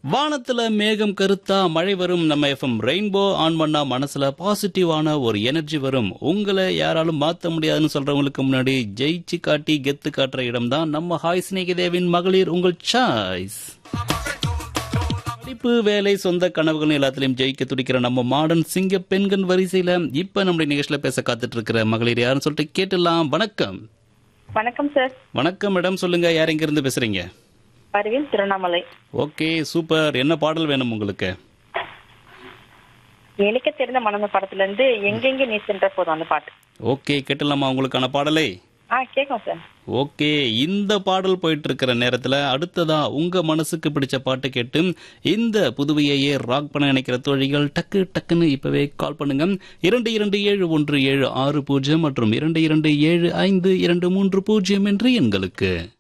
வானத்துல மேகம் கருத்தா மழை வரும் நம்ம எஃப்எம் ரெயின்போ ஆன் பண்ணா மனசுல பாசிட்டிவான ஒரு எனர்ஜி வரும் உங்களை யாராலும் மாத்த முடியாதுன்னு சொல்றவங்களுக்கு முன்னாடி ஜெயிச்சு காட்டி கெத்து காட்டுற இடம் தான் நம்ம ஹாய் சிநேகிதேவின் மகளிர் உங்கள் சாய்ஸ் படிப்பு வேலை சொந்த கனவுகள் எல்லாத்திலையும் ஜெயிக்க துடிக்கிற நம்ம மாடர்ன் சிங்க பெண்கள் வரிசையில இப்ப நம்முடைய நிகழ்ச்சியில பேச காத்துட்டு இருக்கிற மகளிர் யாருன்னு சொல்லிட்டு கேட்டுலாம் வணக்கம் வணக்கம் சார் வணக்கம் மேடம் சொல்லுங்க யார் எங்க இருந்து பேசுறீங்க அறிவில் திருவண்ணாமலை ஓகே சூப்பர் என்ன பாடல் வேணும் உங்களுக்கு எனக்கு தெரிந்த மனந்த படத்துல இருந்து எங்கெங்க நீ சென்ற போதும் அந்த பாட்டு ஓகே கேட்டலாமா உங்களுக்கான பாடலை ஆ கேட்கும் சார் ஓகே இந்த பாடல் போயிட்டு இருக்கிற நேரத்துல அடுத்ததா உங்க மனசுக்கு பிடிச்ச பாட்டு கேட்டு இந்த புதுவையையே ராக் பண்ண நினைக்கிற தோழிகள் டக்கு டக்குன்னு இப்பவே கால் பண்ணுங்க இரண்டு இரண்டு ஏழு ஒன்று ஏழு ஆறு பூஜ்ஜியம் மற்றும் இரண்டு இரண்டு ஏழு ஐந்து இரண்டு மூன்று பூஜ்ஜியம் என்று எண்களுக்கு